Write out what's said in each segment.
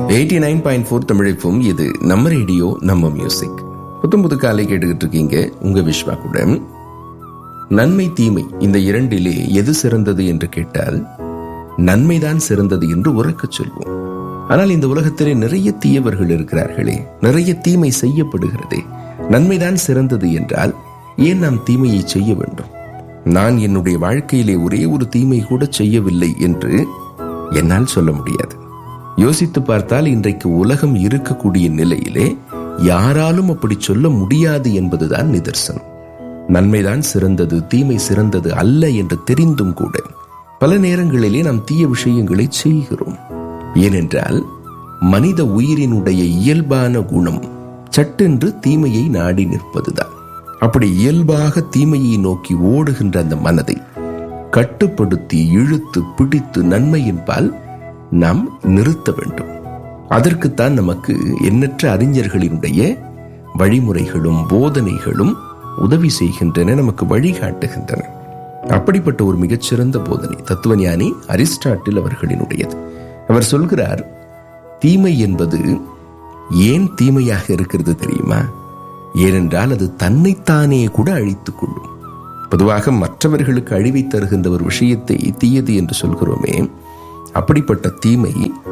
eighty nine point four தமிழைப்பும் இது நம்ம ரேடியோ நம்ம மியூசிக் புத்தம் புது காலை கேட்டுக்கிட்டு இருக்கீங்க உங்க விஸ்வா கூட நன்மை தீமை இந்த இரண்டிலே எது சிறந்தது என்று கேட்டால் நன்மைதான் சிறந்தது என்று உறக்கச் சொல்வோம் ஆனால் இந்த உலகத்திலே நிறைய தீயவர்கள் இருக்கிறார்களே நிறைய தீமை செய்யப்படுகிறதே நன்மைதான் சிறந்தது என்றால் ஏன் நாம் தீமையை செய்ய வேண்டும் நான் என்னுடைய வாழ்க்கையிலே ஒரே ஒரு தீமை கூட செய்யவில்லை என்று என்னால் சொல்ல முடியாது யோசித்து பார்த்தால் இன்றைக்கு உலகம் இருக்கக்கூடிய நிலையிலே யாராலும் அப்படி சொல்ல முடியாது என்பதுதான் நிதர்சனம் நன்மைதான் சிறந்தது தீமை சிறந்தது அல்ல என்று தெரிந்தும் கூட பல நேரங்களிலே நாம் தீய விஷயங்களை செய்கிறோம் ஏனென்றால் மனித உயிரினுடைய இயல்பான குணம் சட்டென்று தீமையை நாடி நிற்பதுதான் அப்படி இயல்பாக தீமையை நோக்கி ஓடுகின்ற அந்த மனதை கட்டுப்படுத்தி இழுத்து பிடித்து நன்மையின்பால் நாம் நிறுத்த வேண்டும் அதற்குத்தான் நமக்கு எண்ணற்ற அறிஞர்களினுடைய வழிமுறைகளும் போதனைகளும் உதவி செய்கின்றன நமக்கு வழிகாட்டுகின்றன அப்படிப்பட்ட ஒரு மிகச்சிறந்த போதனை தத்துவஞானி அரிஸ்டாட்டில் அவர்களினுடையது அவர் சொல்கிறார் தீமை என்பது ஏன் தீமையாக இருக்கிறது தெரியுமா ஏனென்றால் அது தன்னைத்தானே கூட அழித்துக் கொள்ளும் பொதுவாக மற்றவர்களுக்கு அழிவை தருகின்ற ஒரு விஷயத்தை தீயது என்று சொல்கிறோமே அப்படிப்பட்ட தீமை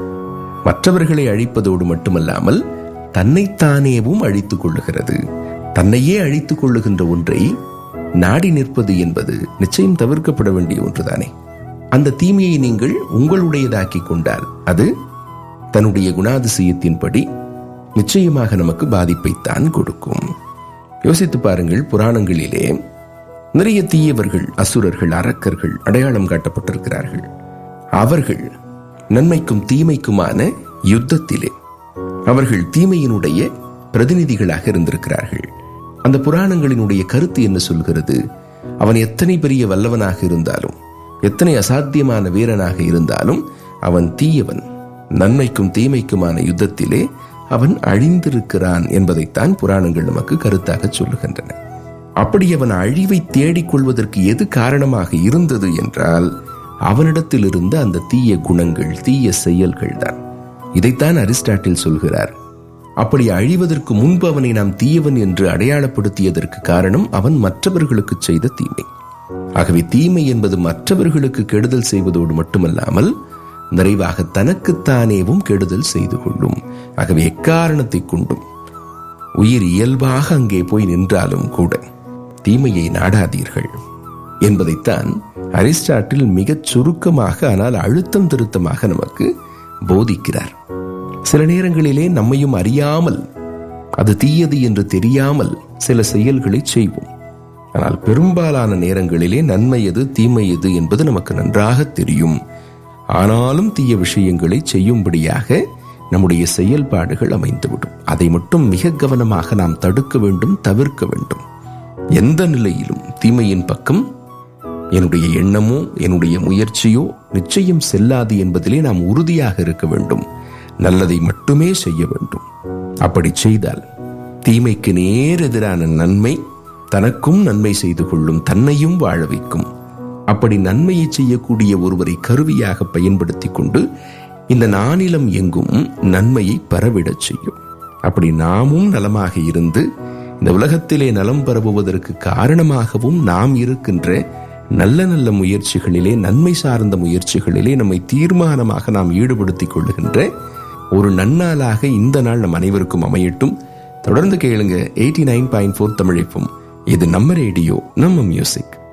மற்றவர்களை அழிப்பதோடு மட்டுமல்லாமல் தன்னைத்தானேவும் அழித்துக் கொள்ளுகிறது தன்னையே அழித்துக் கொள்ளுகின்ற ஒன்றை நாடி நிற்பது என்பது நிச்சயம் தவிர்க்கப்பட வேண்டிய ஒன்றுதானே அந்த தீமையை நீங்கள் உங்களுடையதாக்கி கொண்டால் அது தன்னுடைய குணாதிசயத்தின்படி நிச்சயமாக நமக்கு பாதிப்பைத்தான் கொடுக்கும் யோசித்து பாருங்கள் புராணங்களிலே நிறைய தீயவர்கள் அசுரர்கள் அரக்கர்கள் அடையாளம் காட்டப்பட்டிருக்கிறார்கள் அவர்கள் நன்மைக்கும் தீமைக்குமான யுத்தத்திலே அவர்கள் தீமையினுடைய பிரதிநிதிகளாக இருந்திருக்கிறார்கள் அந்த புராணங்களினுடைய கருத்து என்ன சொல்கிறது அவன் எத்தனை பெரிய வல்லவனாக இருந்தாலும் எத்தனை அசாத்தியமான வீரனாக இருந்தாலும் அவன் தீயவன் நன்மைக்கும் தீமைக்குமான யுத்தத்திலே அவன் அழிந்திருக்கிறான் என்பதைத்தான் புராணங்கள் நமக்கு கருத்தாக சொல்லுகின்றன அப்படி அவன் அழிவை தேடிக் கொள்வதற்கு எது காரணமாக இருந்தது என்றால் அவனிடத்தில் இருந்த அந்த தீய குணங்கள் தீய செயல்கள் தான் இதைத்தான் அரிஸ்டாட்டில் சொல்கிறார் அப்படி அழிவதற்கு முன்பு அவனை நாம் தீயவன் என்று அடையாளப்படுத்தியதற்கு காரணம் அவன் மற்றவர்களுக்கு செய்த தீமை ஆகவே தீமை என்பது மற்றவர்களுக்கு கெடுதல் செய்வதோடு மட்டுமல்லாமல் நிறைவாக தனக்குத்தானேவும் கெடுதல் செய்து கொள்ளும் ஆகவே எக்காரணத்தை கொண்டும் உயிர் இயல்பாக அங்கே போய் நின்றாலும் கூட தீமையை நாடாதீர்கள் என்பதைத்தான் அரிஸ்டாட்டில் மிகச் சுருக்கமாக ஆனால் அழுத்தம் திருத்தமாக நமக்கு போதிக்கிறார் சில நேரங்களிலே நம்மையும் அறியாமல் அது தீயது என்று தெரியாமல் சில செயல்களை செய்வோம் ஆனால் பெரும்பாலான நேரங்களிலே நன்மை எது தீமை எது என்பது நமக்கு நன்றாக தெரியும் ஆனாலும் தீய விஷயங்களை செய்யும்படியாக நம்முடைய செயல்பாடுகள் அமைந்துவிடும் அதை மட்டும் மிக கவனமாக நாம் தடுக்க வேண்டும் தவிர்க்க வேண்டும் எந்த நிலையிலும் தீமையின் பக்கம் என்னுடைய எண்ணமோ என்னுடைய முயற்சியோ நிச்சயம் செல்லாது என்பதிலே நாம் உறுதியாக இருக்க வேண்டும் நல்லதை மட்டுமே செய்ய வேண்டும் அப்படி செய்தால் தீமைக்கு நேர் எதிரான நன்மை தனக்கும் நன்மை செய்து கொள்ளும் தன்னையும் வாழ வைக்கும் அப்படி நன்மையை செய்யக்கூடிய ஒருவரை கருவியாக பயன்படுத்தி கொண்டு இந்த நானிலம் எங்கும் நன்மையை பரவிடச் செய்யும் அப்படி நாமும் நலமாக இருந்து இந்த உலகத்திலே நலம் பரவுவதற்கு காரணமாகவும் நாம் இருக்கின்ற நல்ல நல்ல முயற்சிகளிலே நன்மை சார்ந்த முயற்சிகளிலே நம்மை தீர்மானமாக நாம் ஈடுபடுத்திக் கொள்ளுகின்ற ஒரு நன்னாளாக இந்த நாள் நம் அனைவருக்கும் அமையட்டும் தொடர்ந்து கேளுங்க எயிட்டி நைன் பாயிண்ட் ஃபோர் தமிழைப்பும் இது நம்ம ரேடியோ நம்ம மியூசிக்